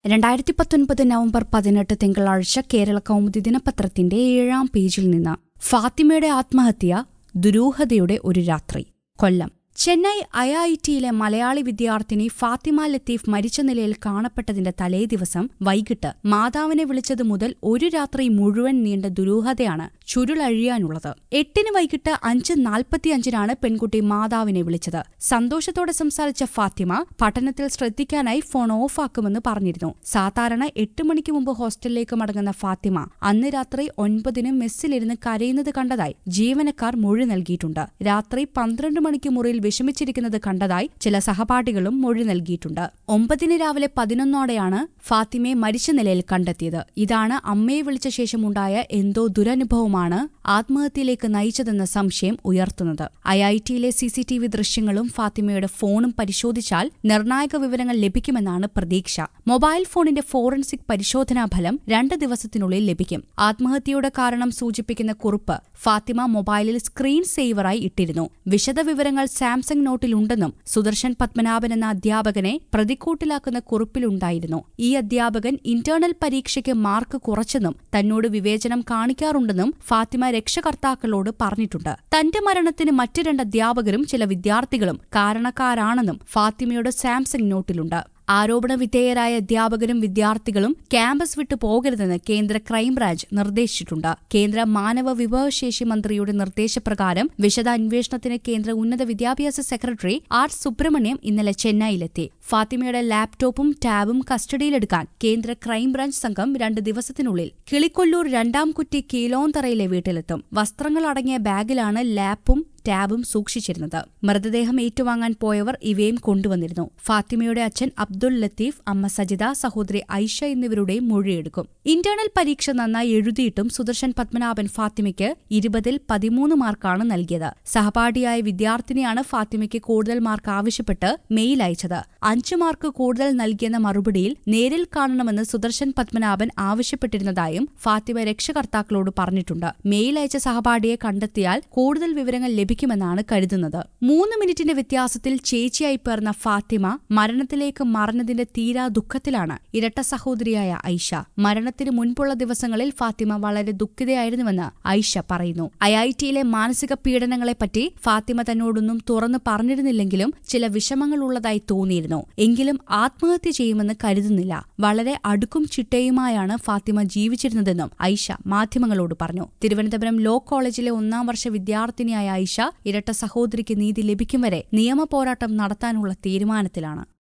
രണ്ടായിരത്തി പത്തൊൻപത് നവംബർ പതിനെട്ട് തിങ്കളാഴ്ച കേരള കൗമുദി ദിനപത്രത്തിന്റെ ഏഴാം പേജിൽ നിന്ന് ഫാത്തിമയുടെ ആത്മഹത്യ ദുരൂഹതയുടെ ഒരു രാത്രി കൊല്ലം ചെന്നൈ ഐ ഐ ടിയിലെ മലയാളി വിദ്യാർത്ഥിനി ഫാത്തിമ ലത്തീഫ് മരിച്ച നിലയിൽ കാണപ്പെട്ടതിന്റെ തലേ ദിവസം വൈകിട്ട് മാതാവിനെ വിളിച്ചത് മുതൽ ഒരു രാത്രി മുഴുവൻ നീണ്ട ദുരൂഹതയാണ് ചുരുളഴിയാനുള്ളത് എട്ടിന് വൈകിട്ട് അഞ്ച് നാൽപ്പത്തിയഞ്ചിനാണ് പെൺകുട്ടി മാതാവിനെ വിളിച്ചത് സന്തോഷത്തോടെ സംസാരിച്ച ഫാത്തിമ പഠനത്തിൽ ശ്രദ്ധിക്കാനായി ഫോൺ ഓഫാക്കുമെന്ന് പറഞ്ഞിരുന്നു സാധാരണ എട്ട് മണിക്ക് മുമ്പ് ഹോസ്റ്റലിലേക്ക് മടങ്ങുന്ന ഫാത്തിമ അന്ന് രാത്രി ഒൻപതിന് മെസ്സിലിരുന്ന് കരയുന്നത് കണ്ടതായി ജീവനക്കാർ മൊഴി നൽകിയിട്ടുണ്ട് രാത്രി പന്ത്രണ്ട് മണിക്ക് മുറിയിൽ വിഷമിച്ചിരിക്കുന്നത് കണ്ടതായി ചില സഹപാഠികളും മൊഴി നൽകിയിട്ടുണ്ട് ഒമ്പതിന് രാവിലെ പതിനൊന്നോടെയാണ് ഫാത്തിമയെ മരിച്ച നിലയിൽ കണ്ടെത്തിയത് ഇതാണ് അമ്മയെ വിളിച്ച ശേഷമുണ്ടായ എന്തോ ദുരനുഭവമാണ് ആത്മഹത്യയിലേക്ക് നയിച്ചതെന്ന സംശയം ഉയർത്തുന്നത് ഐ ഐ ടിയിലെ സി സി ടി വി ദൃശ്യങ്ങളും ഫാത്തിമയുടെ ഫോണും പരിശോധിച്ചാൽ നിർണായക വിവരങ്ങൾ ലഭിക്കുമെന്നാണ് പ്രതീക്ഷ മൊബൈൽ ഫോണിന്റെ ഫോറൻസിക് പരിശോധനാ ഫലം രണ്ട് ദിവസത്തിനുള്ളിൽ ലഭിക്കും ആത്മഹത്യയുടെ കാരണം സൂചിപ്പിക്കുന്ന കുറിപ്പ് ഫാത്തിമ മൊബൈലിൽ സ്ക്രീൻ സേവറായി ഇട്ടിരുന്നു വിശദവിവരങ്ങൾ സാംസങ് നോട്ടിലുണ്ടെന്നും സുദർശൻ പത്മനാഭൻ എന്ന അധ്യാപകനെ പ്രതിക്കൂട്ടിലാക്കുന്ന കുറിപ്പിലുണ്ടായിരുന്നു ഈ അധ്യാപകൻ ഇന്റേണൽ പരീക്ഷയ്ക്ക് മാർക്ക് കുറച്ചെന്നും തന്നോട് വിവേചനം കാണിക്കാറുണ്ടെന്നും ഫാത്തിമ രക്ഷകർത്താക്കളോട് പറഞ്ഞിട്ടുണ്ട് തന്റെ മരണത്തിന് മറ്റു രണ്ട് അധ്യാപകരും ചില വിദ്യാർത്ഥികളും കാരണക്കാരാണെന്നും ഫാത്തിമയുടെ സാംസങ് നോട്ടിലുണ്ട് ആരോപണ വിധേയരായ അധ്യാപകരും വിദ്യാർത്ഥികളും ക്യാമ്പസ് വിട്ടു പോകരുതെന്ന് കേന്ദ്ര ക്രൈംബ്രാഞ്ച് നിർദ്ദേശിച്ചിട്ടുണ്ട് കേന്ദ്ര മാനവ വിഭവശേഷി മന്ത്രിയുടെ നിർദ്ദേശപ്രകാരം വിശദ അന്വേഷണത്തിന് കേന്ദ്ര ഉന്നത വിദ്യാഭ്യാസ സെക്രട്ടറി ആർ സുബ്രഹ്മണ്യം ഇന്നലെ ചെന്നൈയിലെത്തി ഫാത്തിമയുടെ ലാപ്ടോപ്പും ടാബും കസ്റ്റഡിയിലെടുക്കാൻ കേന്ദ്ര ക്രൈംബ്രാഞ്ച് സംഘം രണ്ട് ദിവസത്തിനുള്ളിൽ കിളിക്കൊല്ലൂർ രണ്ടാം കുറ്റി കീലോന്തറയിലെ വീട്ടിലെത്തും വസ്ത്രങ്ങൾ അടങ്ങിയ ബാഗിലാണ് ലാപ്പും ടാബും സൂക്ഷിച്ചിരുന്നത് മൃതദേഹം ഏറ്റുവാങ്ങാൻ പോയവർ ഇവയും കൊണ്ടുവന്നിരുന്നു ഫാത്തിമയുടെ അച്ഛൻ അബ്ദുൾ ലത്തീഫ് അമ്മ സജിത സഹോദരി ഐഷ എന്നിവരുടെയും മൊഴിയെടുക്കും ഇന്റേണൽ പരീക്ഷ നന്നായി എഴുതിയിട്ടും സുദർശൻ പത്മനാഭൻ ഫാത്തിമയ്ക്ക് ഇരുപതിൽ പതിമൂന്ന് മാർക്കാണ് നൽകിയത് സഹപാഠിയായ വിദ്യാർത്ഥിനിയാണ് ഫാത്തിമയ്ക്ക് കൂടുതൽ മാർക്ക് ആവശ്യപ്പെട്ട് മെയിൽ അയച്ചത് അഞ്ചു മാർക്ക് കൂടുതൽ നൽകിയെന്ന മറുപടിയിൽ നേരിൽ കാണണമെന്ന് സുദർശൻ പത്മനാഭൻ ആവശ്യപ്പെട്ടിരുന്നതായും ഫാത്തിമ രക്ഷകർത്താക്കളോട് പറഞ്ഞിട്ടുണ്ട് മെയിൽ അയച്ച സഹപാഠിയെ കണ്ടെത്തിയാൽ കൂടുതൽ വിവരങ്ങൾ ലഭിക്കുമെന്നാണ് കരുതുന്നത് മൂന്ന് മിനിറ്റിന്റെ വ്യത്യാസത്തിൽ ചേച്ചിയായി പേർന്ന ഫാത്തിമ മരണത്തിലേക്ക് മറഞ്ഞതിന്റെ തീരാ ദുഃഖത്തിലാണ് ഇരട്ട സഹോദരിയായ ഐഷ മരണത്തിന് മുൻപുള്ള ദിവസങ്ങളിൽ ഫാത്തിമ വളരെ ദുഃഖിതയായിരുന്നുവെന്ന് ഐഷ പറയുന്നു ഐ ഐ ടിയിലെ മാനസിക പീഡനങ്ങളെപ്പറ്റി ഫാത്തിമ തന്നോടൊന്നും തുറന്നു പറഞ്ഞിരുന്നില്ലെങ്കിലും ചില വിഷമങ്ങൾ ഉള്ളതായി തോന്നിയിരുന്നു എങ്കിലും ആത്മഹത്യ ചെയ്യുമെന്ന് കരുതുന്നില്ല വളരെ അടുക്കും ചിട്ടയുമായാണ് ഫാത്തിമ ജീവിച്ചിരുന്നതെന്നും ഐഷ മാധ്യമങ്ങളോട് പറഞ്ഞു തിരുവനന്തപുരം ലോ കോളേജിലെ ഒന്നാം വർഷ വിദ്യാർത്ഥിനിയായ ഐഷ ഇരട്ട സഹോദരിക്ക് നീതി ലഭിക്കും വരെ നിയമ പോരാട്ടം നടത്താനുള്ള തീരുമാനത്തിലാണ്